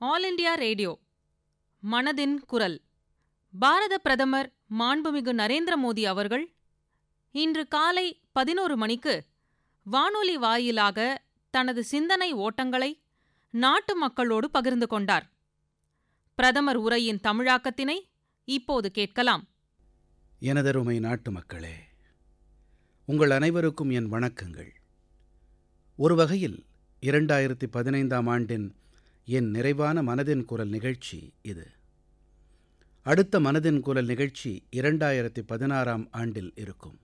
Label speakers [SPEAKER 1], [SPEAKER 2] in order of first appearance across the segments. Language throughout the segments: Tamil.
[SPEAKER 1] ஆல் இண்டியா ரேடியோ மனதின் குரல் பாரத பிரதமர் மாண்புமிகு நரேந்திர மோடி அவர்கள் இன்று காலை பதினோரு மணிக்கு வானொலி வாயிலாக தனது சிந்தனை ஓட்டங்களை நாட்டு மக்களோடு பகிர்ந்து கொண்டார் பிரதமர் உரையின் தமிழாக்கத்தினை இப்போது கேட்கலாம்
[SPEAKER 2] எனதருமை நாட்டு மக்களே உங்கள் அனைவருக்கும் என் வணக்கங்கள் ஒரு வகையில் இரண்டாயிரத்தி பதினைந்தாம் ஆண்டின் என் நிறைவான மனதின் குரல் நிகழ்ச்சி இது அடுத்த மனதின் குரல் நிகழ்ச்சி இரண்டாயிரத்தி பதினாறாம் ஆண்டில் இருக்கும்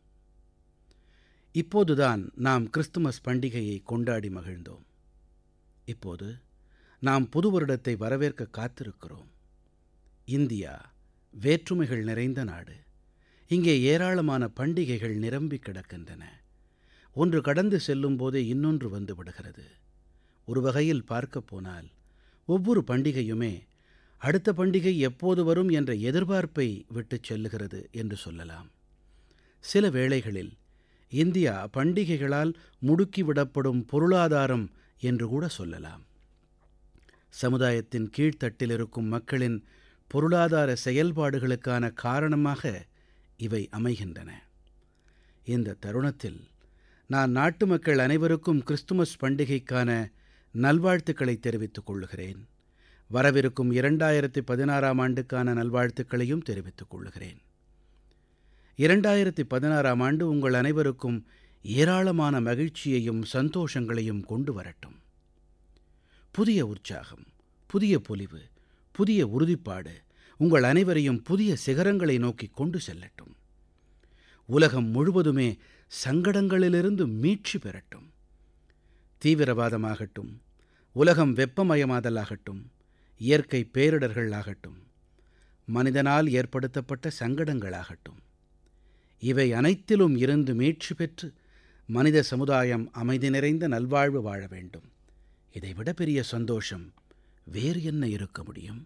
[SPEAKER 2] இப்போதுதான் நாம் கிறிஸ்துமஸ் பண்டிகையை கொண்டாடி மகிழ்ந்தோம் இப்போது நாம் புது வருடத்தை வரவேற்க காத்திருக்கிறோம் இந்தியா வேற்றுமைகள் நிறைந்த நாடு இங்கே ஏராளமான பண்டிகைகள் நிரம்பி கிடக்கின்றன ஒன்று கடந்து செல்லும் போதே இன்னொன்று வந்து விடுகிறது ஒரு வகையில் பார்க்கப் போனால் ஒவ்வொரு பண்டிகையுமே அடுத்த பண்டிகை எப்போது வரும் என்ற எதிர்பார்ப்பை விட்டுச் செல்லுகிறது என்று சொல்லலாம் சில வேளைகளில் இந்தியா பண்டிகைகளால் முடுக்கிவிடப்படும் பொருளாதாரம் என்று கூட சொல்லலாம் சமுதாயத்தின் கீழ்த்தட்டில் இருக்கும் மக்களின் பொருளாதார செயல்பாடுகளுக்கான காரணமாக இவை அமைகின்றன இந்த தருணத்தில் நான் நாட்டு மக்கள் அனைவருக்கும் கிறிஸ்துமஸ் பண்டிகைக்கான நல்வாழ்த்துக்களை தெரிவித்துக் கொள்கிறேன் வரவிருக்கும் இரண்டாயிரத்தி பதினாறாம் ஆண்டுக்கான நல்வாழ்த்துக்களையும் தெரிவித்துக் கொள்கிறேன் இரண்டாயிரத்தி பதினாறாம் ஆண்டு உங்கள் அனைவருக்கும் ஏராளமான மகிழ்ச்சியையும் சந்தோஷங்களையும் கொண்டு வரட்டும் புதிய உற்சாகம் புதிய பொலிவு புதிய உறுதிப்பாடு உங்கள் அனைவரையும் புதிய சிகரங்களை நோக்கி கொண்டு செல்லட்டும் உலகம் முழுவதுமே சங்கடங்களிலிருந்து மீட்சி பெறட்டும் தீவிரவாதமாகட்டும் உலகம் வெப்பமயமாதலாகட்டும் இயற்கை பேரிடர்கள் ஆகட்டும் மனிதனால் ஏற்படுத்தப்பட்ட சங்கடங்களாகட்டும் இவை அனைத்திலும் இருந்து மீட்சி பெற்று மனித சமுதாயம் அமைதி நிறைந்த நல்வாழ்வு வாழ வேண்டும் இதைவிட பெரிய சந்தோஷம் வேறு என்ன இருக்க முடியும்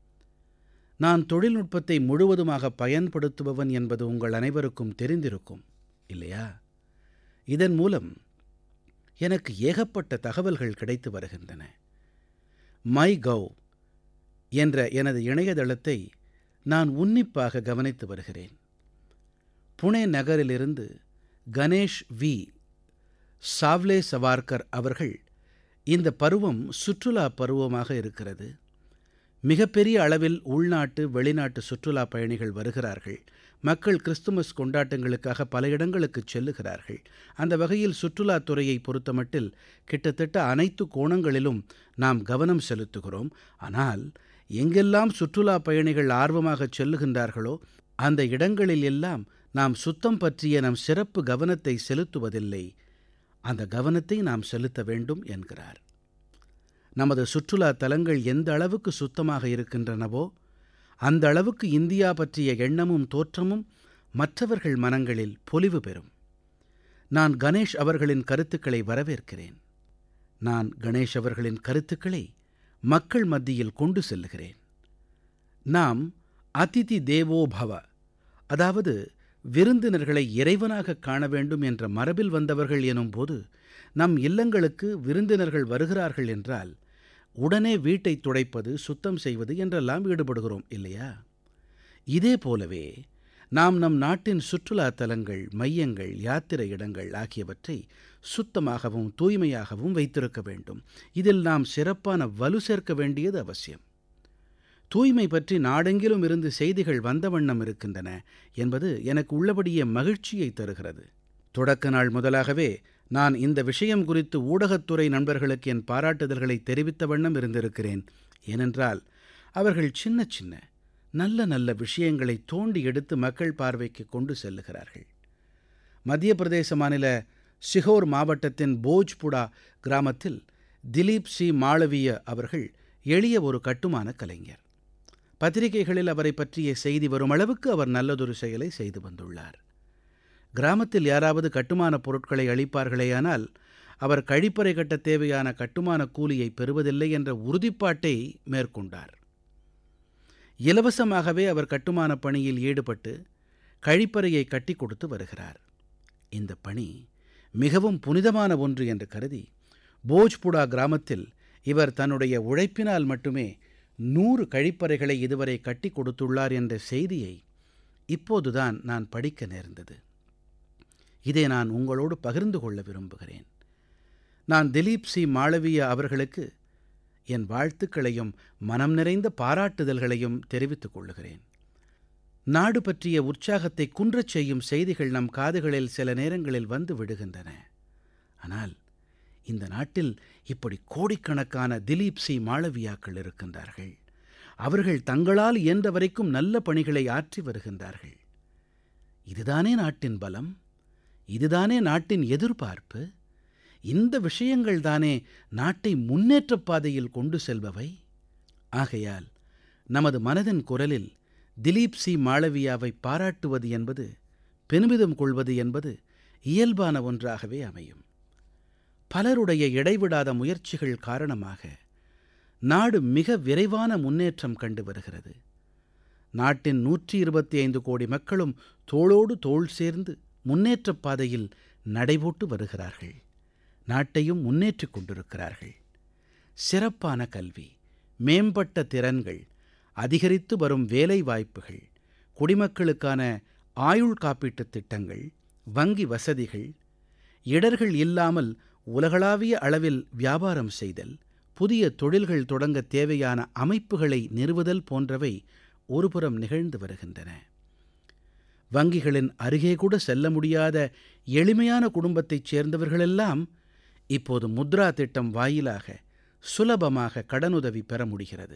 [SPEAKER 2] நான் தொழில்நுட்பத்தை முழுவதுமாக பயன்படுத்துபவன் என்பது உங்கள் அனைவருக்கும் தெரிந்திருக்கும் இல்லையா இதன் மூலம் எனக்கு ஏகப்பட்ட தகவல்கள் கிடைத்து வருகின்றன மை கவ் என்ற எனது இணையதளத்தை நான் உன்னிப்பாக கவனித்து வருகிறேன் புனே நகரிலிருந்து கணேஷ் வி சாவ்லே சவார்கர் அவர்கள் இந்த பருவம் சுற்றுலா பருவமாக இருக்கிறது மிகப்பெரிய அளவில் உள்நாட்டு வெளிநாட்டு சுற்றுலா பயணிகள் வருகிறார்கள் மக்கள் கிறிஸ்துமஸ் கொண்டாட்டங்களுக்காக பல இடங்களுக்கு செல்லுகிறார்கள் அந்த வகையில் சுற்றுலாத்துறையை பொறுத்தமட்டில் கிட்டத்தட்ட அனைத்து கோணங்களிலும் நாம் கவனம் செலுத்துகிறோம் ஆனால் எங்கெல்லாம் சுற்றுலா பயணிகள் ஆர்வமாக செல்லுகின்றார்களோ அந்த இடங்களில் எல்லாம் நாம் சுத்தம் பற்றிய நம் சிறப்பு கவனத்தை செலுத்துவதில்லை அந்த கவனத்தை நாம் செலுத்த வேண்டும் என்கிறார் நமது சுற்றுலா தலங்கள் எந்த அளவுக்கு சுத்தமாக இருக்கின்றனவோ அந்த அளவுக்கு இந்தியா பற்றிய எண்ணமும் தோற்றமும் மற்றவர்கள் மனங்களில் பொலிவு பெறும் நான் கணேஷ் அவர்களின் கருத்துக்களை வரவேற்கிறேன் நான் கணேஷ் அவர்களின் கருத்துக்களை மக்கள் மத்தியில் கொண்டு செல்லுகிறேன் நாம் அதிதி தேவோ பவ அதாவது விருந்தினர்களை இறைவனாக காண வேண்டும் என்ற மரபில் வந்தவர்கள் எனும் போது நம் இல்லங்களுக்கு விருந்தினர்கள் வருகிறார்கள் என்றால் உடனே வீட்டை துடைப்பது சுத்தம் செய்வது என்றெல்லாம் ஈடுபடுகிறோம் இல்லையா இதே போலவே நாம் நம் நாட்டின் சுற்றுலா தலங்கள் மையங்கள் யாத்திரை இடங்கள் ஆகியவற்றை சுத்தமாகவும் தூய்மையாகவும் வைத்திருக்க வேண்டும் இதில் நாம் சிறப்பான வலு சேர்க்க வேண்டியது அவசியம் தூய்மை பற்றி நாடெங்கிலும் இருந்து செய்திகள் வந்த வண்ணம் இருக்கின்றன என்பது எனக்கு உள்ளபடியே மகிழ்ச்சியை தருகிறது தொடக்க நாள் முதலாகவே நான் இந்த விஷயம் குறித்து ஊடகத்துறை நண்பர்களுக்கு என் பாராட்டுதல்களை தெரிவித்த வண்ணம் இருந்திருக்கிறேன் ஏனென்றால் அவர்கள் சின்ன சின்ன நல்ல நல்ல விஷயங்களை தோண்டி எடுத்து மக்கள் பார்வைக்கு கொண்டு செல்லுகிறார்கள் மத்திய பிரதேச மாநில சிகோர் மாவட்டத்தின் போஜ்புடா கிராமத்தில் திலீப் சி மாளவிய அவர்கள் எளிய ஒரு கட்டுமான கலைஞர் பத்திரிகைகளில் அவரை பற்றிய செய்தி வரும் அளவுக்கு அவர் நல்லதொரு செயலை செய்து வந்துள்ளார் கிராமத்தில் யாராவது கட்டுமான பொருட்களை அளிப்பார்களேயானால் அவர் கழிப்பறை கட்ட தேவையான கட்டுமான கூலியை பெறுவதில்லை என்ற உறுதிப்பாட்டை மேற்கொண்டார் இலவசமாகவே அவர் கட்டுமான பணியில் ஈடுபட்டு கழிப்பறையை கட்டி கொடுத்து வருகிறார் இந்த பணி மிகவும் புனிதமான ஒன்று என்று கருதி போஜ்புடா கிராமத்தில் இவர் தன்னுடைய உழைப்பினால் மட்டுமே நூறு கழிப்பறைகளை இதுவரை கட்டி கொடுத்துள்ளார் என்ற செய்தியை இப்போதுதான் நான் படிக்க நேர்ந்தது இதை நான் உங்களோடு பகிர்ந்து கொள்ள விரும்புகிறேன் நான் திலீப் சி மாளவியா அவர்களுக்கு என் வாழ்த்துக்களையும் மனம் நிறைந்த பாராட்டுதல்களையும் தெரிவித்துக் கொள்ளுகிறேன் நாடு பற்றிய உற்சாகத்தை குன்றச் செய்யும் செய்திகள் நம் காதுகளில் சில நேரங்களில் வந்து விடுகின்றன ஆனால் இந்த நாட்டில் இப்படி கோடிக்கணக்கான திலீப் சி மாளவியாக்கள் இருக்கின்றார்கள் அவர்கள் தங்களால் இயன்ற வரைக்கும் நல்ல பணிகளை ஆற்றி வருகின்றார்கள் இதுதானே நாட்டின் பலம் இதுதானே நாட்டின் எதிர்பார்ப்பு இந்த விஷயங்கள் தானே நாட்டை முன்னேற்றப் பாதையில் கொண்டு செல்பவை ஆகையால் நமது மனதின் குரலில் திலீப் சி மாளவியாவை பாராட்டுவது என்பது பெருமிதம் கொள்வது என்பது இயல்பான ஒன்றாகவே அமையும் பலருடைய இடைவிடாத முயற்சிகள் காரணமாக நாடு மிக விரைவான முன்னேற்றம் கண்டு வருகிறது நாட்டின் நூற்றி இருபத்தி ஐந்து கோடி மக்களும் தோளோடு தோள் சேர்ந்து முன்னேற்றப் பாதையில் நடைபோட்டு வருகிறார்கள் நாட்டையும் முன்னேற்றிக் கொண்டிருக்கிறார்கள் சிறப்பான கல்வி மேம்பட்ட திறன்கள் அதிகரித்து வரும் வேலை வாய்ப்புகள் குடிமக்களுக்கான ஆயுள் காப்பீட்டுத் திட்டங்கள் வங்கி வசதிகள் இடர்கள் இல்லாமல் உலகளாவிய அளவில் வியாபாரம் செய்தல் புதிய தொழில்கள் தொடங்க தேவையான அமைப்புகளை நிறுவுதல் போன்றவை ஒருபுறம் நிகழ்ந்து வருகின்றன வங்கிகளின் அருகே கூட செல்ல முடியாத எளிமையான குடும்பத்தைச் சேர்ந்தவர்களெல்லாம் இப்போது முத்ரா திட்டம் வாயிலாக சுலபமாக கடனுதவி பெற முடிகிறது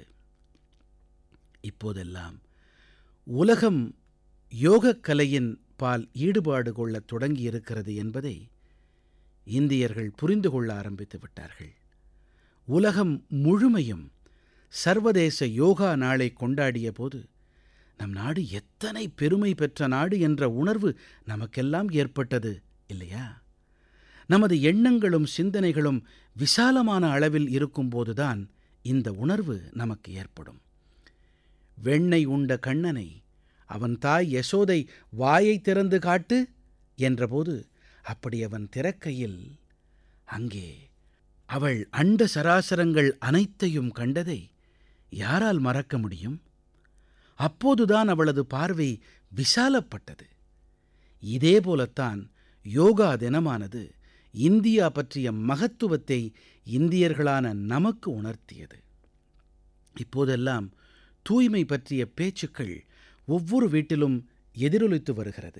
[SPEAKER 2] இப்போதெல்லாம் உலகம் யோகக்கலையின் பால் ஈடுபாடு கொள்ளத் தொடங்கியிருக்கிறது என்பதை இந்தியர்கள் புரிந்து கொள்ள ஆரம்பித்து விட்டார்கள் உலகம் முழுமையும் சர்வதேச யோகா நாளை கொண்டாடிய போது நம் நாடு எத்தனை பெருமை பெற்ற நாடு என்ற உணர்வு நமக்கெல்லாம் ஏற்பட்டது இல்லையா நமது எண்ணங்களும் சிந்தனைகளும் விசாலமான அளவில் இருக்கும்போதுதான் இந்த உணர்வு நமக்கு ஏற்படும் வெண்ணெய் உண்ட கண்ணனை அவன் தாய் யசோதை வாயை திறந்து காட்டு என்றபோது அப்படி அவன் திறக்கையில் அங்கே அவள் அண்ட சராசரங்கள் அனைத்தையும் கண்டதை யாரால் மறக்க முடியும் அப்போதுதான் அவளது பார்வை விசாலப்பட்டது இதே போலத்தான் யோகா தினமானது இந்தியா பற்றிய மகத்துவத்தை இந்தியர்களான நமக்கு உணர்த்தியது இப்போதெல்லாம் தூய்மை பற்றிய பேச்சுக்கள் ஒவ்வொரு வீட்டிலும் எதிரொலித்து வருகிறது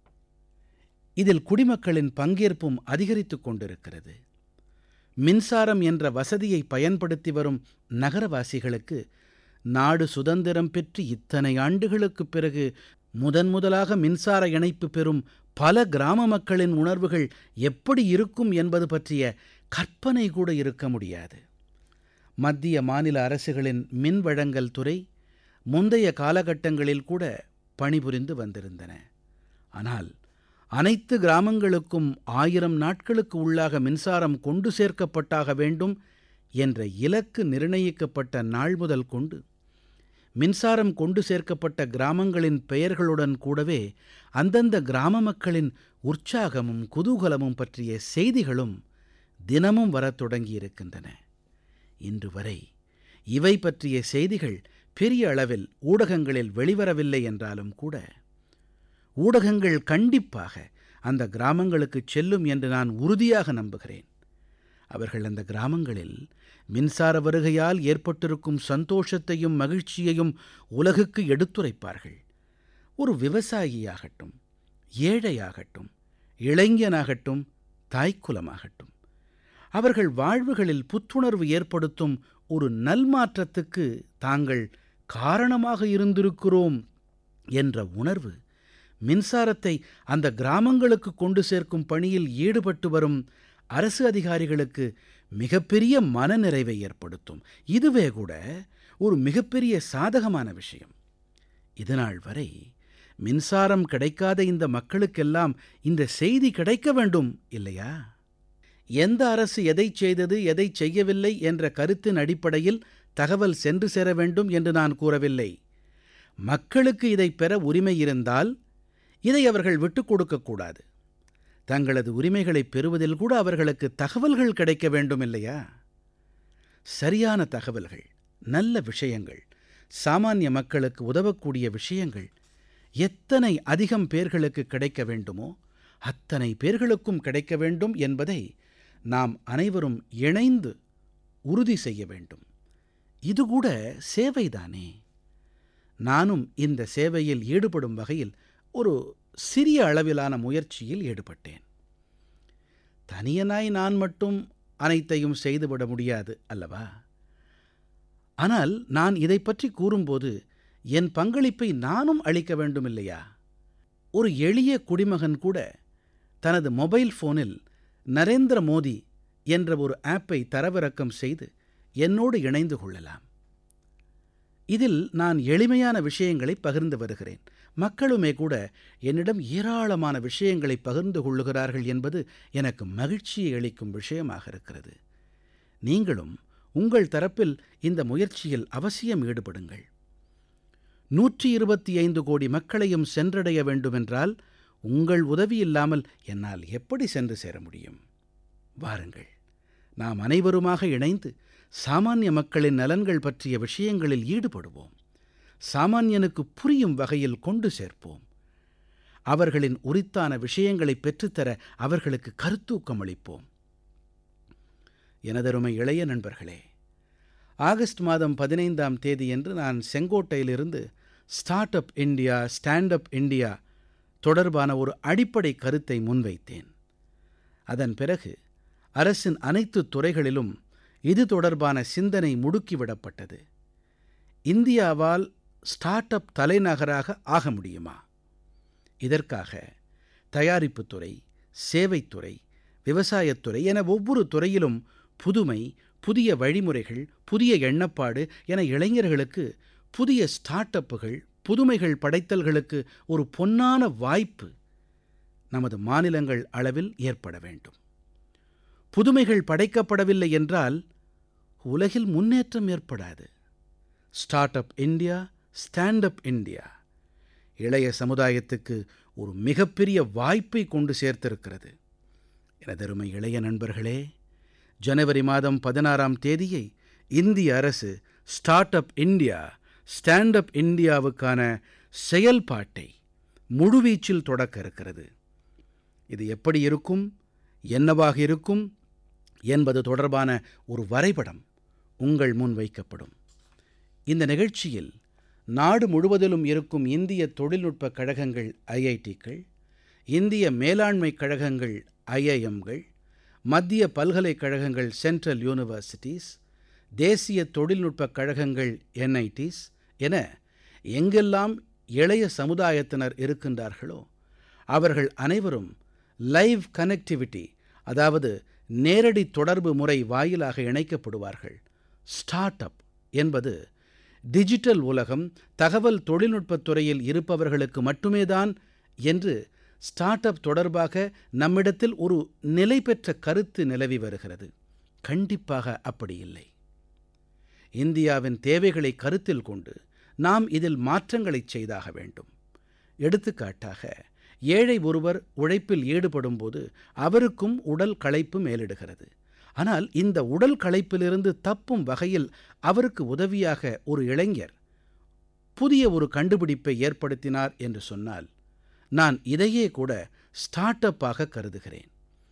[SPEAKER 2] இதில் குடிமக்களின் பங்கேற்பும் அதிகரித்துக் கொண்டிருக்கிறது மின்சாரம் என்ற வசதியை பயன்படுத்தி வரும் நகரவாசிகளுக்கு நாடு சுதந்திரம் பெற்று இத்தனை ஆண்டுகளுக்குப் பிறகு முதன் முதலாக மின்சார இணைப்பு பெறும் பல கிராம மக்களின் உணர்வுகள் எப்படி இருக்கும் என்பது பற்றிய கற்பனை கூட இருக்க முடியாது மத்திய மாநில அரசுகளின் மின் வழங்கல் துறை முந்தைய காலகட்டங்களில் கூட பணிபுரிந்து வந்திருந்தன ஆனால் அனைத்து கிராமங்களுக்கும் ஆயிரம் நாட்களுக்கு உள்ளாக மின்சாரம் கொண்டு சேர்க்கப்பட்டாக வேண்டும் என்ற இலக்கு நிர்ணயிக்கப்பட்ட நாள் முதல் கொண்டு மின்சாரம் கொண்டு சேர்க்கப்பட்ட கிராமங்களின் பெயர்களுடன் கூடவே அந்தந்த கிராம மக்களின் உற்சாகமும் குதூகலமும் பற்றிய செய்திகளும் தினமும் வரத் தொடங்கியிருக்கின்றன இன்று வரை இவை பற்றிய செய்திகள் பெரிய அளவில் ஊடகங்களில் வெளிவரவில்லை என்றாலும் கூட ஊடகங்கள் கண்டிப்பாக அந்த கிராமங்களுக்குச் செல்லும் என்று நான் உறுதியாக நம்புகிறேன் அவர்கள் அந்த கிராமங்களில் மின்சார வருகையால் ஏற்பட்டிருக்கும் சந்தோஷத்தையும் மகிழ்ச்சியையும் உலகுக்கு எடுத்துரைப்பார்கள் ஒரு விவசாயியாகட்டும் ஏழையாகட்டும் இளைஞனாகட்டும் தாய்க்குலமாகட்டும் அவர்கள் வாழ்வுகளில் புத்துணர்வு ஏற்படுத்தும் ஒரு நல்மாற்றத்துக்கு தாங்கள் காரணமாக இருந்திருக்கிறோம் என்ற உணர்வு மின்சாரத்தை அந்த கிராமங்களுக்கு கொண்டு சேர்க்கும் பணியில் ஈடுபட்டு வரும் அரசு அதிகாரிகளுக்கு மிகப்பெரிய மனநிறைவை ஏற்படுத்தும் இதுவே கூட ஒரு மிகப்பெரிய சாதகமான விஷயம் இதுநாள் வரை மின்சாரம் கிடைக்காத இந்த மக்களுக்கெல்லாம் இந்த செய்தி கிடைக்க வேண்டும் இல்லையா எந்த அரசு எதை செய்தது எதை செய்யவில்லை என்ற கருத்தின் அடிப்படையில் தகவல் சென்று சேர வேண்டும் என்று நான் கூறவில்லை மக்களுக்கு இதை பெற உரிமை இருந்தால் இதை அவர்கள் விட்டுக் கொடுக்கக்கூடாது தங்களது உரிமைகளை பெறுவதில் கூட அவர்களுக்கு தகவல்கள் கிடைக்க வேண்டும் இல்லையா சரியான தகவல்கள் நல்ல விஷயங்கள் சாமானிய மக்களுக்கு உதவக்கூடிய விஷயங்கள் எத்தனை அதிகம் பேர்களுக்கு கிடைக்க வேண்டுமோ அத்தனை பேர்களுக்கும் கிடைக்க வேண்டும் என்பதை நாம் அனைவரும் இணைந்து உறுதி செய்ய வேண்டும் இது கூட சேவைதானே நானும் இந்த சேவையில் ஈடுபடும் வகையில் ஒரு சிறிய அளவிலான முயற்சியில் ஈடுபட்டேன் தனியனாய் நான் மட்டும் அனைத்தையும் செய்துவிட முடியாது அல்லவா ஆனால் நான் இதை பற்றி கூறும்போது என் பங்களிப்பை நானும் அளிக்க வேண்டும் இல்லையா ஒரு எளிய குடிமகன் கூட தனது மொபைல் போனில் நரேந்திர மோடி என்ற ஒரு ஆப்பை தரவிறக்கம் செய்து என்னோடு இணைந்து கொள்ளலாம் இதில் நான் எளிமையான விஷயங்களை பகிர்ந்து வருகிறேன் மக்களுமே கூட என்னிடம் ஏராளமான விஷயங்களை பகிர்ந்து கொள்ளுகிறார்கள் என்பது எனக்கு மகிழ்ச்சியை அளிக்கும் விஷயமாக இருக்கிறது நீங்களும் உங்கள் தரப்பில் இந்த முயற்சியில் அவசியம் ஈடுபடுங்கள் நூற்றி இருபத்தி ஐந்து கோடி மக்களையும் சென்றடைய வேண்டுமென்றால் உங்கள் உதவி இல்லாமல் என்னால் எப்படி சென்று சேர முடியும் வாருங்கள் நாம் அனைவருமாக இணைந்து சாமானிய மக்களின் நலன்கள் பற்றிய விஷயங்களில் ஈடுபடுவோம் சாமானியனுக்கு புரியும் வகையில் கொண்டு சேர்ப்போம் அவர்களின் உரித்தான விஷயங்களை பெற்றுத்தர அவர்களுக்கு கருத்தூக்கம் அளிப்போம் எனதருமை இளைய நண்பர்களே ஆகஸ்ட் மாதம் பதினைந்தாம் தேதியன்று நான் செங்கோட்டையிலிருந்து start up India stand up India தொடர்பான ஒரு அடிப்படை கருத்தை முன்வைத்தேன் அதன் பிறகு அரசின் அனைத்து துறைகளிலும் இது தொடர்பான சிந்தனை முடுக்கிவிடப்பட்டது இந்தியாவால் ஸ்டார்ட் அப் தலைநகராக ஆக முடியுமா இதற்காக தயாரிப்புத்துறை சேவைத்துறை விவசாயத்துறை என ஒவ்வொரு துறையிலும் புதுமை புதிய வழிமுறைகள் புதிய எண்ணப்பாடு என இளைஞர்களுக்கு புதிய ஸ்டார்ட் அப்புகள் புதுமைகள் படைத்தல்களுக்கு ஒரு பொன்னான வாய்ப்பு நமது மாநிலங்கள் அளவில் ஏற்பட வேண்டும் புதுமைகள் படைக்கப்படவில்லை என்றால் உலகில் முன்னேற்றம் ஏற்படாது start up India stand up India இளைய சமுதாயத்துக்கு ஒரு மிகப்பெரிய வாய்ப்பை கொண்டு சேர்த்திருக்கிறது எனதருமை இளைய நண்பர்களே ஜனவரி மாதம் பதினாறாம் தேதியை இந்திய அரசு start up India stand up இந்தியாவுக்கான செயல்பாட்டை முழுவீச்சில் தொடக்க இருக்கிறது இது எப்படி இருக்கும் என்னவாக இருக்கும் என்பது தொடர்பான ஒரு வரைபடம் உங்கள் முன் வைக்கப்படும் இந்த நிகழ்ச்சியில் நாடு முழுவதிலும் இருக்கும் இந்திய தொழில்நுட்ப கழகங்கள் ஐஐடிக்கள் இந்திய மேலாண்மை கழகங்கள் ஐஐஎம்கள் மத்திய பல்கலைக்கழகங்கள் சென்ட்ரல் யூனிவர்சிட்டிஸ் தேசிய தொழில்நுட்பக் கழகங்கள் என்ஐடிஸ் என எங்கெல்லாம் இளைய சமுதாயத்தினர் இருக்கின்றார்களோ அவர்கள் அனைவரும் லைவ் கனெக்டிவிட்டி அதாவது நேரடி தொடர்பு முறை வாயிலாக இணைக்கப்படுவார்கள் ஸ்டார்ட் அப் என்பது டிஜிட்டல் உலகம் தகவல் தொழில்நுட்பத் துறையில் இருப்பவர்களுக்கு மட்டுமே தான் என்று ஸ்டார்ட் அப் தொடர்பாக நம்மிடத்தில் ஒரு நிலை பெற்ற கருத்து நிலவி வருகிறது கண்டிப்பாக அப்படி இல்லை இந்தியாவின் தேவைகளை கருத்தில் கொண்டு நாம் இதில் மாற்றங்களைச் செய்தாக வேண்டும் எடுத்துக்காட்டாக ஏழை ஒருவர் உழைப்பில் ஈடுபடும்போது அவருக்கும் உடல் களைப்பு மேலிடுகிறது ஆனால் இந்த உடல் களைப்பிலிருந்து தப்பும் வகையில் அவருக்கு உதவியாக ஒரு இளைஞர் புதிய ஒரு கண்டுபிடிப்பை ஏற்படுத்தினார் என்று சொன்னால் நான் இதையே கூட ஸ்டார்ட் அப்பாக கருதுகிறேன்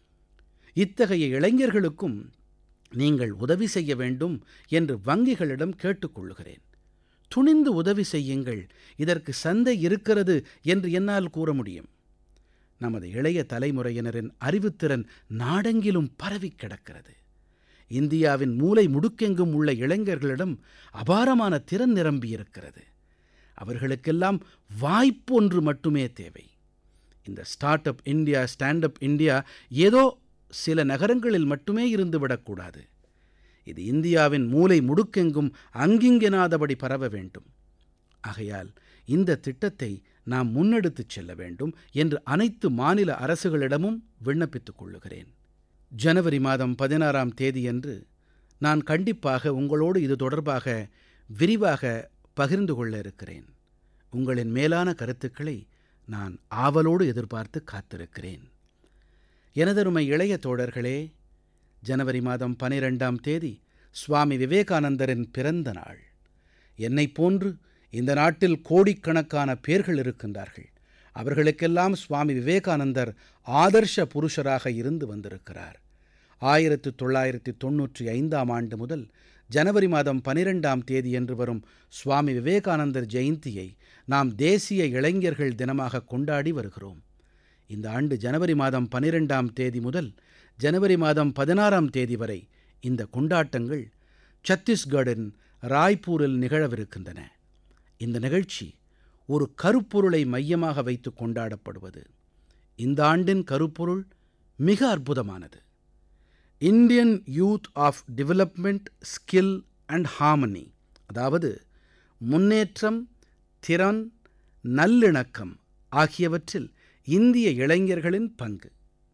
[SPEAKER 2] இத்தகைய இளைஞர்களுக்கும் நீங்கள் உதவி செய்ய வேண்டும் என்று வங்கிகளிடம் கேட்டுக்கொள்கிறேன் துணிந்து உதவி செய்யுங்கள் இதற்கு சந்தை இருக்கிறது என்று என்னால் கூற முடியும் நமது இளைய தலைமுறையினரின் அறிவுத்திறன் நாடெங்கிலும் பரவி கிடக்கிறது இந்தியாவின் மூலை முடுக்கெங்கும் உள்ள இளைஞர்களிடம் அபாரமான திறன் நிரம்பியிருக்கிறது அவர்களுக்கெல்லாம் வாய்ப்பு ஒன்று மட்டுமே தேவை இந்த start up India stand up India ஏதோ சில நகரங்களில் மட்டுமே இருந்து விடக்கூடாது இது இந்தியாவின் மூலை முடுக்கெங்கும் அங்கிங்கெனாதபடி பரவ வேண்டும் ஆகையால் இந்த திட்டத்தை நாம் முன்னெடுத்துச் செல்ல வேண்டும் என்று அனைத்து மாநில அரசுகளிடமும் விண்ணப்பித்துக் கொள்ளுகிறேன் ஜனவரி மாதம் பதினாறாம் தேதியன்று நான் கண்டிப்பாக உங்களோடு இது தொடர்பாக விரிவாக பகிர்ந்து கொள்ள இருக்கிறேன் உங்களின் மேலான கருத்துக்களை நான் ஆவலோடு எதிர்பார்த்து காத்திருக்கிறேன் எனதருமை இளைய தோழர்களே ஜனவரி மாதம் பனிரெண்டாம் தேதி சுவாமி விவேகானந்தரின் பிறந்த நாள் என்னைப் போன்று இந்த நாட்டில் கோடிக்கணக்கான பேர்கள் இருக்கின்றார்கள் அவர்களுக்கெல்லாம் சுவாமி விவேகானந்தர் ஆதர்ஷ புருஷராக இருந்து வந்திருக்கிறார் ஆயிரத்து தொள்ளாயிரத்தி தொன்னூற்றி ஐந்தாம் ஆண்டு முதல் ஜனவரி மாதம் பனிரெண்டாம் தேதியன்று வரும் சுவாமி விவேகானந்தர் ஜெயந்தியை நாம் தேசிய இளைஞர்கள் தினமாக கொண்டாடி வருகிறோம் இந்த ஆண்டு ஜனவரி மாதம் பனிரெண்டாம் தேதி முதல் ஜனவரி மாதம் பதினாறாம் தேதி வரை இந்த கொண்டாட்டங்கள் சத்தீஸ்கடின் ராய்ப்பூரில் நிகழவிருக்கின்றன இந்த நிகழ்ச்சி ஒரு கருப்பொருளை மையமாக வைத்து கொண்டாடப்படுவது இந்த ஆண்டின் கருப்பொருள் மிக அற்புதமானது Indian youth of development skill and harmony அதாவது முன்னேற்றம் திறன் நல்லிணக்கம் ஆகியவற்றில் இந்திய இளைஞர்களின் பங்கு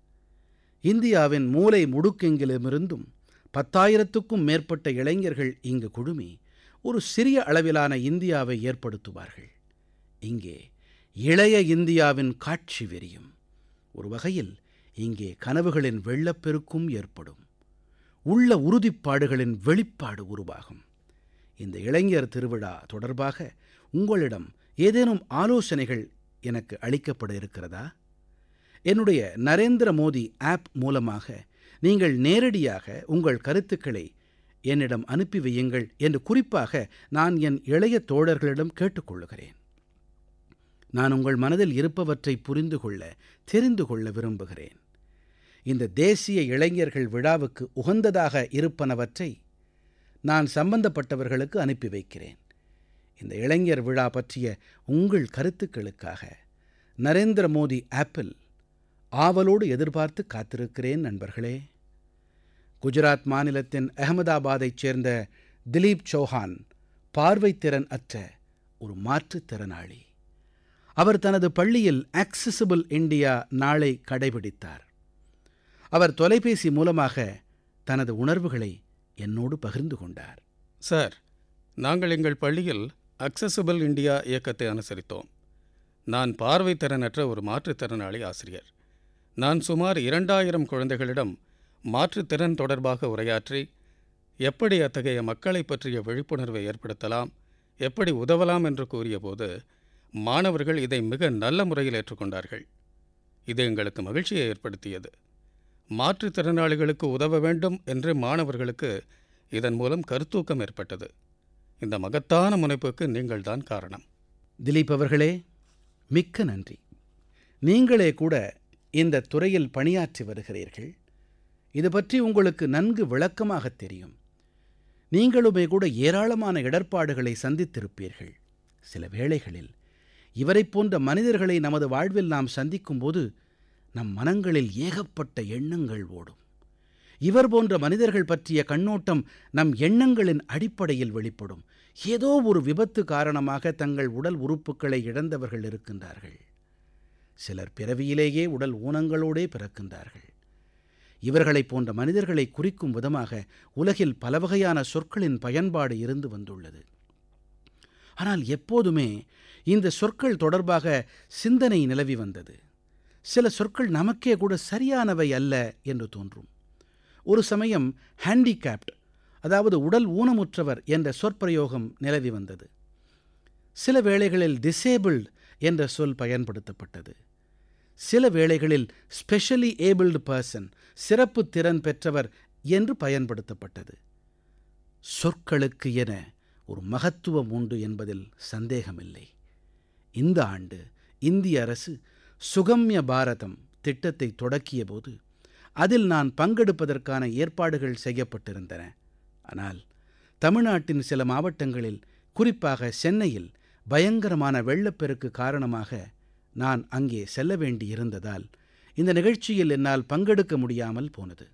[SPEAKER 2] இந்தியாவின் மூலை முடுக்கெங்கிலுமிருந்தும் பத்தாயிரத்துக்கும் மேற்பட்ட இளைஞர்கள் இங்கு குழுமி ஒரு சிறிய அளவிலான இந்தியாவை ஏற்படுத்துவார்கள் இங்கே இளைய இந்தியாவின் காட்சி விரியும் ஒரு வகையில் இங்கே கனவுகளின் வெள்ளப்பெருக்கும் ஏற்படும் உள்ள உறுதிப்பாடுகளின் வெளிப்பாடு உருவாகும் இந்த இளைஞர் திருவிழா தொடர்பாக உங்களிடம் ஏதேனும் ஆலோசனைகள் எனக்கு அளிக்கப்பட இருக்கிறதா என்னுடைய நரேந்திர மோடி ஆப் மூலமாக நீங்கள் நேரடியாக உங்கள் கருத்துக்களை என்னிடம் அனுப்பி வையுங்கள் என்று குறிப்பாக நான் என் இளைய தோழர்களிடம் கேட்டுக்கொள்ளுகிறேன் நான் உங்கள் மனதில் இருப்பவற்றை புரிந்து கொள்ள தெரிந்து கொள்ள விரும்புகிறேன் இந்த தேசிய இளைஞர்கள் விழாவுக்கு உகந்ததாக இருப்பனவற்றை நான் சம்பந்தப்பட்டவர்களுக்கு அனுப்பி வைக்கிறேன் இந்த இளைஞர் விழா பற்றிய உங்கள் கருத்துக்களுக்காக நரேந்திர மோடி ஆப்பில் ஆவலோடு எதிர்பார்த்து காத்திருக்கிறேன் நண்பர்களே குஜராத் மாநிலத்தின் அகமதாபாத்தைச் சேர்ந்த திலீப் சௌஹான் பார்வைத்திறன் அற்ற ஒரு மாற்றுத்திறனாளி அவர் தனது பள்ளியில் ஆக்சசிபிள் இந்தியா நாளை கடைபிடித்தார் அவர் தொலைபேசி மூலமாக தனது உணர்வுகளை என்னோடு பகிர்ந்து கொண்டார்
[SPEAKER 3] சார் நாங்கள் எங்கள் பள்ளியில் அக்சசிபிள் இந்தியா இயக்கத்தை அனுசரித்தோம் நான் பார்வைத்திறனற்ற ஒரு மாற்றுத்திறனாளி ஆசிரியர் நான் சுமார் இரண்டாயிரம் குழந்தைகளிடம் மாற்றுத்திறன் தொடர்பாக உரையாற்றி எப்படி அத்தகைய மக்களை பற்றிய விழிப்புணர்வை ஏற்படுத்தலாம் எப்படி உதவலாம் என்று கூறியபோது மாணவர்கள் இதை மிக நல்ல முறையில் ஏற்றுக்கொண்டார்கள் இது எங்களுக்கு மகிழ்ச்சியை ஏற்படுத்தியது மாற்றுத்திறனாளிகளுக்கு உதவ வேண்டும் என்று மாணவர்களுக்கு இதன் மூலம் கருத்தூக்கம் ஏற்பட்டது இந்த மகத்தான முனைப்புக்கு நீங்கள்தான் காரணம்
[SPEAKER 2] திலீப் அவர்களே மிக்க நன்றி நீங்களே கூட இந்த துறையில் பணியாற்றி வருகிறீர்கள் இது பற்றி உங்களுக்கு நன்கு விளக்கமாகத் தெரியும் நீங்களுமே கூட ஏராளமான இடர்ப்பாடுகளை சந்தித்திருப்பீர்கள் சில வேளைகளில் இவரைப் போன்ற மனிதர்களை நமது வாழ்வில் நாம் சந்திக்கும்போது நம் மனங்களில் ஏகப்பட்ட எண்ணங்கள் ஓடும் இவர் போன்ற மனிதர்கள் பற்றிய கண்ணோட்டம் நம் எண்ணங்களின் அடிப்படையில் வெளிப்படும் ஏதோ ஒரு விபத்து காரணமாக தங்கள் உடல் உறுப்புக்களை இழந்தவர்கள் இருக்கின்றார்கள் சிலர் பிறவியிலேயே உடல் ஊனங்களோடே பிறக்கின்றார்கள் இவர்களைப் போன்ற மனிதர்களை குறிக்கும் விதமாக உலகில் பல வகையான சொற்களின் பயன்பாடு இருந்து வந்துள்ளது ஆனால் எப்போதுமே இந்த சொற்கள் தொடர்பாக சிந்தனை நிலவி வந்தது சில சொற்கள் நமக்கே கூட சரியானவை அல்ல என்று தோன்றும் ஒரு சமயம் ஹேண்டிகேப்ட் அதாவது உடல் ஊனமுற்றவர் என்ற சொற்பிரயோகம் நிலவி வந்தது சில வேளைகளில் டிசேபிள்ட் என்ற சொல் பயன்படுத்தப்பட்டது சில வேளைகளில் ஸ்பெஷலி ஏபிள்டு பர்சன் சிறப்பு திறன் பெற்றவர் என்று பயன்படுத்தப்பட்டது சொற்களுக்கு என ஒரு மகத்துவம் உண்டு என்பதில் சந்தேகமில்லை இந்த ஆண்டு இந்திய அரசு சுகம்ய பாரதம் திட்டத்தை தொடக்கிய போது அதில் நான் பங்கெடுப்பதற்கான ஏற்பாடுகள் செய்யப்பட்டிருந்தன ஆனால் தமிழ்நாட்டின் சில மாவட்டங்களில் குறிப்பாக சென்னையில் பயங்கரமான வெள்ளப்பெருக்கு காரணமாக நான் அங்கே செல்ல வேண்டியிருந்ததால் இந்த நிகழ்ச்சியில் என்னால் பங்கெடுக்க முடியாமல் போனது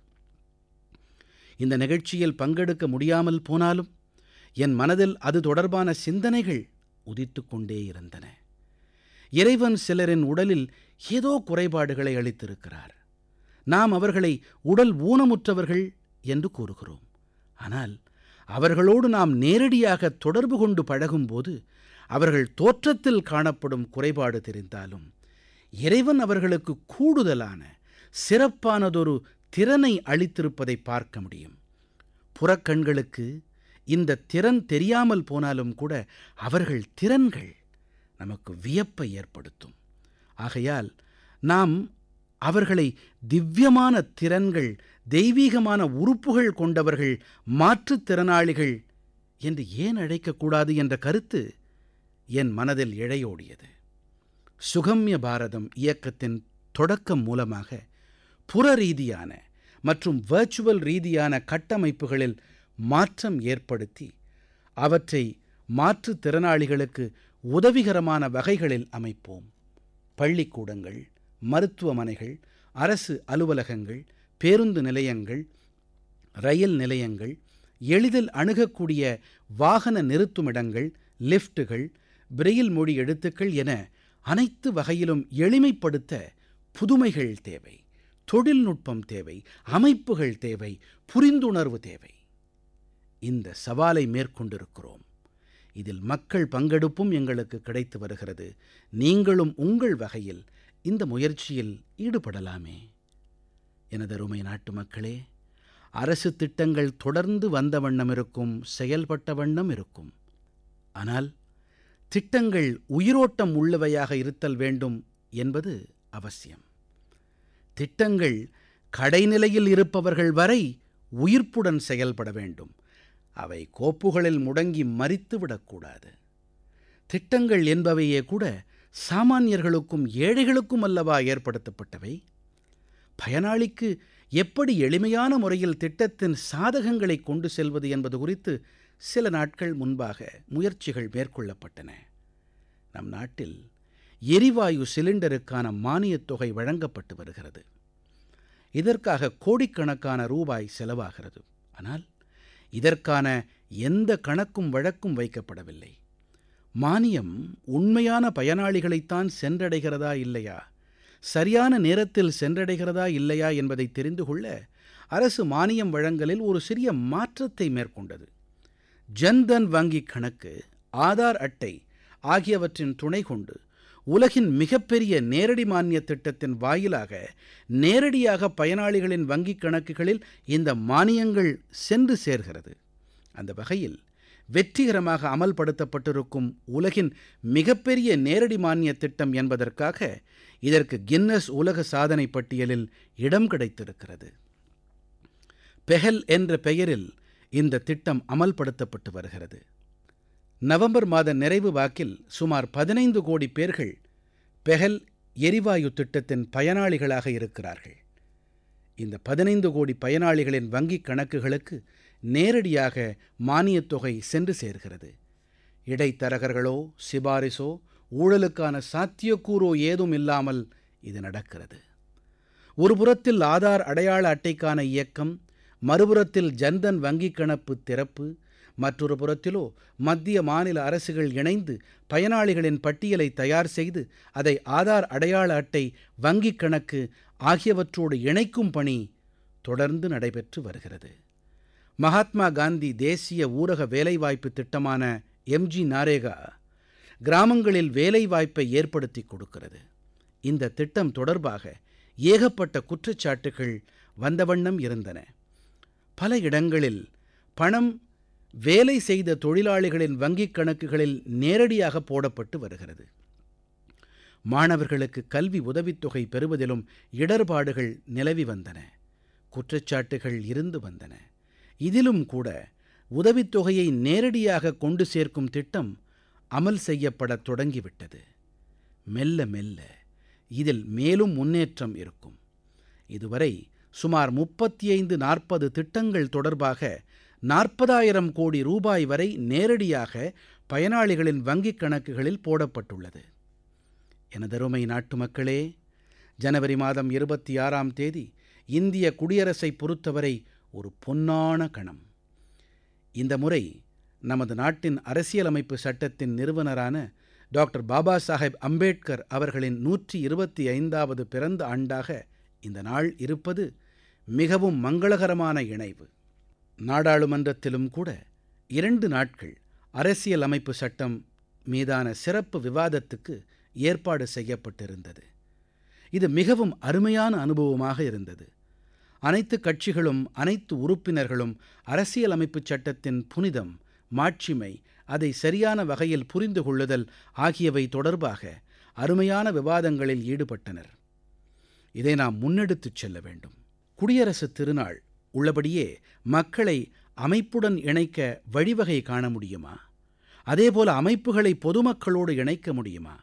[SPEAKER 2] இந்த நிகழ்ச்சியில் பங்கெடுக்க முடியாமல் போனாலும் என் மனதில் அது தொடர்பான சிந்தனைகள் உதித்துக் கொண்டே இருந்தன இறைவன் சிலரின் உடலில் ஏதோ குறைபாடுகளை அளித்திருக்கிறார் நாம் அவர்களை உடல் ஊனமுற்றவர்கள் என்று கூறுகிறோம் ஆனால் அவர்களோடு நாம் நேரடியாக தொடர்பு கொண்டு பழகும்போது அவர்கள் தோற்றத்தில் காணப்படும் குறைபாடு தெரிந்தாலும் இறைவன் அவர்களுக்கு கூடுதலான சிறப்பானதொரு திறனை அளித்திருப்பதை பார்க்க முடியும் புறக்கண்களுக்கு இந்த திறன் தெரியாமல் போனாலும் கூட அவர்கள் திறன்கள் நமக்கு வியப்பை ஏற்படுத்தும் ஆகையால் நாம் அவர்களை திவ்யமான திறன்கள் தெய்வீகமான உறுப்புகள் கொண்டவர்கள் மாற்றுத்திறனாளிகள் என்று ஏன் அழைக்கக்கூடாது என்ற கருத்து என் மனதில் இழையோடியது சுகம்ய பாரதம் இயக்கத்தின் தொடக்கம் மூலமாக புறரீதியான மற்றும் வர்ச்சுவல் ரீதியான கட்டமைப்புகளில் மாற்றம் ஏற்படுத்தி அவற்றை மாற்றுத்திறனாளிகளுக்கு உதவிகரமான வகைகளில் அமைப்போம் பள்ளிக்கூடங்கள் மருத்துவமனைகள் அரசு அலுவலகங்கள் பேருந்து நிலையங்கள் ரயில் நிலையங்கள் எளிதில் அணுகக்கூடிய வாகன நிறுத்துமிடங்கள் லிஃப்ட்டுகள் பிரெயில் மொழி எழுத்துக்கள் என அனைத்து வகையிலும் எளிமைப்படுத்த புதுமைகள் தேவை தொழில்நுட்பம் தேவை அமைப்புகள் தேவை புரிந்துணர்வு தேவை இந்த சவாலை மேற்கொண்டிருக்கிறோம் இதில் மக்கள் பங்கெடுப்பும் எங்களுக்கு கிடைத்து வருகிறது நீங்களும் உங்கள் வகையில் இந்த முயற்சியில் ஈடுபடலாமே எனதருமை நாட்டு மக்களே அரசு திட்டங்கள் தொடர்ந்து வந்த வண்ணம் இருக்கும் செயல்பட்ட வண்ணம் இருக்கும் ஆனால் திட்டங்கள் உயிரோட்டம் உள்ளவையாக இருத்தல் வேண்டும் என்பது அவசியம் திட்டங்கள் கடைநிலையில் இருப்பவர்கள் வரை உயிர்ப்புடன் செயல்பட வேண்டும் அவை கோப்புகளில் முடங்கி மறித்துவிடக்கூடாது திட்டங்கள் என்பவையே கூட சாமானியர்களுக்கும் ஏழைகளுக்கும் அல்லவா ஏற்படுத்தப்பட்டவை பயனாளிக்கு எப்படி எளிமையான முறையில் திட்டத்தின் சாதகங்களை கொண்டு செல்வது என்பது குறித்து சில நாட்கள் முன்பாக முயற்சிகள் மேற்கொள்ளப்பட்டன நம் நாட்டில் எரிவாயு சிலிண்டருக்கான மானியத் தொகை வழங்கப்பட்டு வருகிறது இதற்காக கோடிக்கணக்கான ரூபாய் செலவாகிறது ஆனால் இதற்கான எந்த கணக்கும் வழக்கும் வைக்கப்படவில்லை மானியம் உண்மையான பயனாளிகளைத்தான் சென்றடைகிறதா இல்லையா சரியான நேரத்தில் சென்றடைகிறதா இல்லையா என்பதை தெரிந்து கொள்ள அரசு மானியம் வழங்கலில் ஒரு சிறிய மாற்றத்தை மேற்கொண்டது ஜன்தன் வங்கிக் கணக்கு ஆதார் அட்டை ஆகியவற்றின் துணை கொண்டு உலகின் மிகப்பெரிய நேரடி மானிய திட்டத்தின் வாயிலாக நேரடியாக பயனாளிகளின் வங்கிக் கணக்குகளில் இந்த மானியங்கள் சென்று சேர்கிறது அந்த வகையில் வெற்றிகரமாக அமல்படுத்தப்பட்டிருக்கும் உலகின் மிகப்பெரிய நேரடி மானிய திட்டம் என்பதற்காக இதற்கு கின்னஸ் உலக சாதனை பட்டியலில் இடம் கிடைத்திருக்கிறது பெஹல் என்ற பெயரில் இந்த திட்டம் அமல்படுத்தப்பட்டு வருகிறது நவம்பர் மாத நிறைவு வாக்கில் சுமார் பதினைந்து கோடி பேர்கள் பெஹல் எரிவாயு திட்டத்தின் பயனாளிகளாக இருக்கிறார்கள் இந்த பதினைந்து கோடி பயனாளிகளின் வங்கிக் கணக்குகளுக்கு நேரடியாக மானியத் தொகை சென்று சேர்கிறது இடைத்தரகர்களோ சிபாரிசோ ஊழலுக்கான சாத்தியக்கூறோ ஏதும் இல்லாமல் இது நடக்கிறது ஒரு புறத்தில் ஆதார் அடையாள அட்டைக்கான இயக்கம் மறுபுறத்தில் ஜன்தன் வங்கிக் கணப்பு திறப்பு மற்றொரு புறத்திலோ மத்திய மாநில அரசுகள் இணைந்து பயனாளிகளின் பட்டியலை தயார் செய்து அதை ஆதார் அடையாள அட்டை வங்கிக் கணக்கு ஆகியவற்றோடு இணைக்கும் பணி தொடர்ந்து நடைபெற்று வருகிறது மகாத்மா காந்தி தேசிய ஊரக வேலைவாய்ப்பு திட்டமான எம்ஜி நாரேகா கிராமங்களில் வேலைவாய்ப்பை ஏற்படுத்தி கொடுக்கிறது இந்த திட்டம் தொடர்பாக ஏகப்பட்ட குற்றச்சாட்டுகள் வந்த வண்ணம் இருந்தன பல இடங்களில் பணம் வேலை செய்த தொழிலாளிகளின் வங்கிக் கணக்குகளில் நேரடியாக போடப்பட்டு வருகிறது மாணவர்களுக்கு கல்வி உதவித்தொகை பெறுவதிலும் இடர்பாடுகள் நிலவி வந்தன குற்றச்சாட்டுகள் இருந்து வந்தன இதிலும் கூட உதவித்தொகையை நேரடியாக கொண்டு சேர்க்கும் திட்டம் அமல் செய்யப்படத் தொடங்கிவிட்டது மெல்ல மெல்ல இதில் மேலும் முன்னேற்றம் இருக்கும் இதுவரை சுமார் முப்பத்தி ஐந்து நாற்பது திட்டங்கள் தொடர்பாக நாற்பதாயிரம் கோடி ரூபாய் வரை நேரடியாக பயனாளிகளின் வங்கிக் கணக்குகளில் போடப்பட்டுள்ளது எனதருமை நாட்டு மக்களே ஜனவரி மாதம் இருபத்தி ஆறாம் தேதி இந்திய குடியரசை பொறுத்தவரை ஒரு பொன்னான கணம் இந்த முறை நமது நாட்டின் அரசியலமைப்பு சட்டத்தின் நிறுவனரான டாக்டர் பாபா சாஹேப் அம்பேட்கர் அவர்களின் நூற்றி இருபத்தி ஐந்தாவது பிறந்த ஆண்டாக இந்த நாள் இருப்பது மிகவும் மங்களகரமான இணைவு நாடாளுமன்றத்திலும் கூட இரண்டு நாட்கள் அரசியல் அமைப்பு சட்டம் மீதான சிறப்பு விவாதத்துக்கு ஏற்பாடு செய்யப்பட்டிருந்தது இது மிகவும் அருமையான அனுபவமாக இருந்தது அனைத்து கட்சிகளும் அனைத்து உறுப்பினர்களும் அரசியலமைப்புச் சட்டத்தின் புனிதம் மாட்சிமை அதை சரியான வகையில் புரிந்து கொள்ளுதல் ஆகியவை தொடர்பாக அருமையான விவாதங்களில் ஈடுபட்டனர் இதை நாம் முன்னெடுத்துச் செல்ல வேண்டும் குடியரசுத் திருநாள் உள்ளபடியே மக்களை அமைப்புடன் இணைக்க வழிவகை காண முடியுமா அதேபோல அமைப்புகளை பொதுமக்களோடு இணைக்க முடியுமா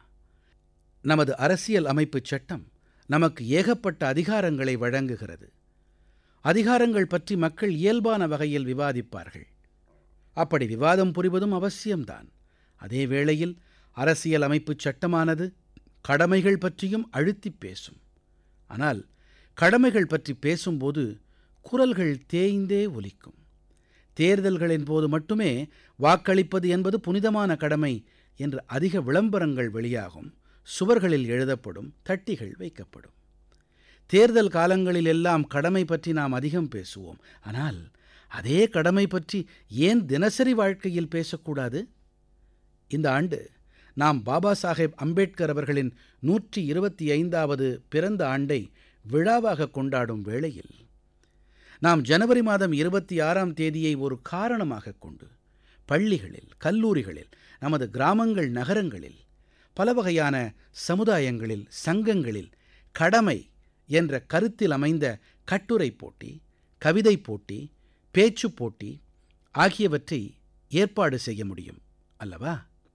[SPEAKER 2] நமது அரசியல் அமைப்புச் சட்டம் நமக்கு ஏகப்பட்ட அதிகாரங்களை வழங்குகிறது அதிகாரங்கள் பற்றி மக்கள் இயல்பான வகையில் விவாதிப்பார்கள் அப்படி விவாதம் புரிவதும் அவசியம்தான் அதே வேளையில் அரசியல் அமைப்புச் சட்டமானது கடமைகள் பற்றியும் அழுத்திப் பேசும் ஆனால் கடமைகள் பற்றி பேசும்போது குரல்கள் தேய்ந்தே ஒலிக்கும் தேர்தல்களின் போது மட்டுமே வாக்களிப்பது என்பது புனிதமான கடமை என்று அதிக விளம்பரங்கள் வெளியாகும் சுவர்களில் எழுதப்படும் தட்டிகள் வைக்கப்படும் தேர்தல் காலங்களில் எல்லாம் கடமை பற்றி நாம் அதிகம் பேசுவோம் ஆனால் அதே கடமை பற்றி ஏன் தினசரி வாழ்க்கையில் பேசக்கூடாது இந்த ஆண்டு நாம் பாபா சாஹேப் அம்பேத்கர் அவர்களின் நூற்றி இருபத்தி ஐந்தாவது பிறந்த ஆண்டை விழாவாக கொண்டாடும் வேளையில் நாம் ஜனவரி மாதம் இருபத்தி ஆறாம் தேதியை ஒரு காரணமாக கொண்டு பள்ளிகளில் கல்லூரிகளில் நமது கிராமங்கள் நகரங்களில் பல வகையான சமுதாயங்களில் சங்கங்களில் கடமை என்ற கருத்தில் அமைந்த கட்டுரை போட்டி கவிதை போட்டி பேச்சுப் போட்டி ஆகியவற்றை ஏற்பாடு செய்ய முடியும் அல்லவா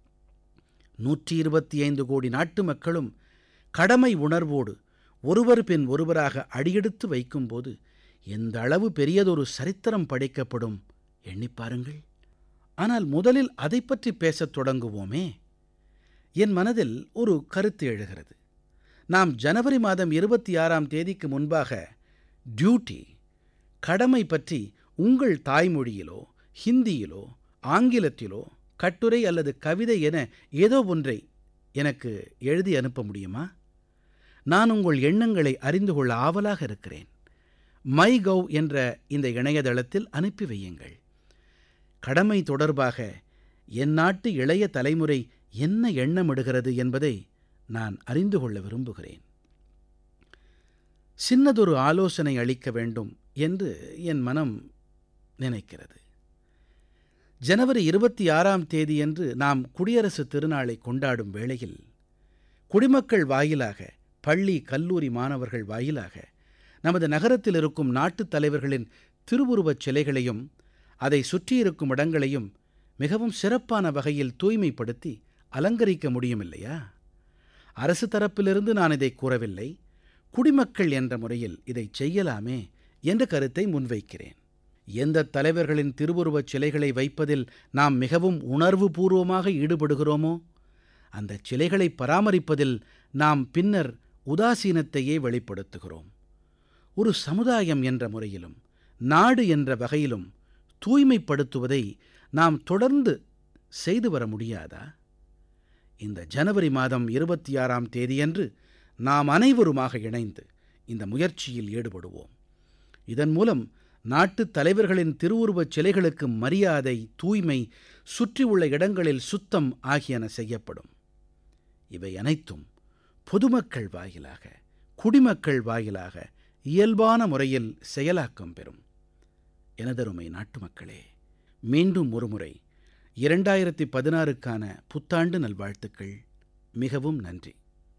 [SPEAKER 2] நூற்றி இருபத்தி ஐந்து கோடி நாட்டு மக்களும் கடமை உணர்வோடு ஒருவர் பின் ஒருவராக அடியெடுத்து வைக்கும்போது எந்த அளவு பெரியதொரு சரித்திரம் படைக்கப்படும் எண்ணிப் பாருங்கள் ஆனால் முதலில் அதை பற்றி பேசத் தொடங்குவோமே என் மனதில் ஒரு கருத்து எழுகிறது நாம் ஜனவரி மாதம் இருபத்தி ஆறாம் தேதிக்கு முன்பாக டியூட்டி கடமை பற்றி உங்கள் தாய்மொழியிலோ ஹிந்தியிலோ ஆங்கிலத்திலோ கட்டுரை அல்லது கவிதை என ஏதோ ஒன்றை எனக்கு எழுதி அனுப்ப முடியுமா நான் உங்கள் எண்ணங்களை அறிந்து கொள்ள ஆவலாக இருக்கிறேன் மை கவ் என்ற இந்த இணையதளத்தில் அனுப்பி வையுங்கள் கடமை தொடர்பாக என் நாட்டு இளைய தலைமுறை என்ன எண்ணமிடுகிறது என்பதை நான் அறிந்து கொள்ள விரும்புகிறேன் சின்னதொரு ஆலோசனை அளிக்க வேண்டும் என்று என் மனம் நினைக்கிறது ஜனவரி இருபத்தி ஆறாம் தேதியன்று நாம் குடியரசு திருநாளை கொண்டாடும் வேளையில் குடிமக்கள் வாயிலாக பள்ளி கல்லூரி மாணவர்கள் வாயிலாக நமது நகரத்தில் இருக்கும் நாட்டுத் தலைவர்களின் திருவுருவச் சிலைகளையும் அதை சுற்றியிருக்கும் இடங்களையும் மிகவும் சிறப்பான வகையில் தூய்மைப்படுத்தி அலங்கரிக்க முடியும் இல்லையா அரசு தரப்பிலிருந்து நான் இதை கூறவில்லை குடிமக்கள் என்ற முறையில் இதை செய்யலாமே என்ற கருத்தை முன்வைக்கிறேன் எந்த தலைவர்களின் திருவுருவச் சிலைகளை வைப்பதில் நாம் மிகவும் உணர்வுபூர்வமாக ஈடுபடுகிறோமோ அந்த சிலைகளை பராமரிப்பதில் நாம் பின்னர் உதாசீனத்தையே வெளிப்படுத்துகிறோம் ஒரு சமுதாயம் என்ற முறையிலும் நாடு என்ற வகையிலும் தூய்மைப்படுத்துவதை நாம் தொடர்ந்து செய்து வர முடியாதா இந்த ஜனவரி மாதம் இருபத்தி ஆறாம் தேதியன்று நாம் அனைவருமாக இணைந்து இந்த முயற்சியில் ஈடுபடுவோம் இதன் மூலம் நாட்டுத் தலைவர்களின் திருவுருவச் சிலைகளுக்கு மரியாதை தூய்மை சுற்றியுள்ள இடங்களில் சுத்தம் ஆகியன செய்யப்படும் இவை அனைத்தும் பொதுமக்கள் வாயிலாக குடிமக்கள் வாயிலாக இயல்பான முறையில் செயலாக்கம் பெறும் எனதருமை நாட்டு மக்களே மீண்டும் ஒருமுறை இரண்டாயிரத்தி பதினாறுக்கான புத்தாண்டு நல்வாழ்த்துக்கள் மிகவும் நன்றி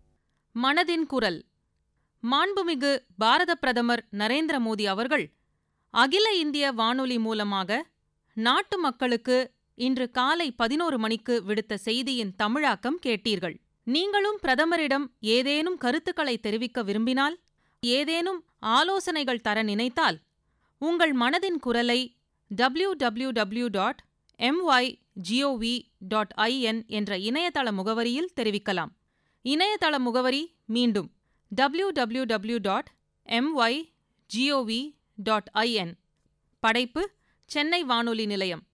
[SPEAKER 1] மனதின் குரல் மாண்புமிகு பாரத பிரதமர் நரேந்திர மோடி அவர்கள் அகில இந்திய வானொலி மூலமாக நாட்டு மக்களுக்கு இன்று காலை பதினோரு மணிக்கு விடுத்த செய்தியின் தமிழாக்கம் கேட்டீர்கள் நீங்களும் பிரதமரிடம் ஏதேனும் கருத்துக்களை தெரிவிக்க விரும்பினால் ஏதேனும் ஆலோசனைகள் தர நினைத்தால் உங்கள் மனதின் குரலை W W W dot M Y G O V dot I N என்ற இணையதள முகவரியில் தெரிவிக்கலாம் இணையதள முகவரி மீண்டும் W W W dot M Y G O V dot I N படைப்பு சென்னை வானொலி நிலையம்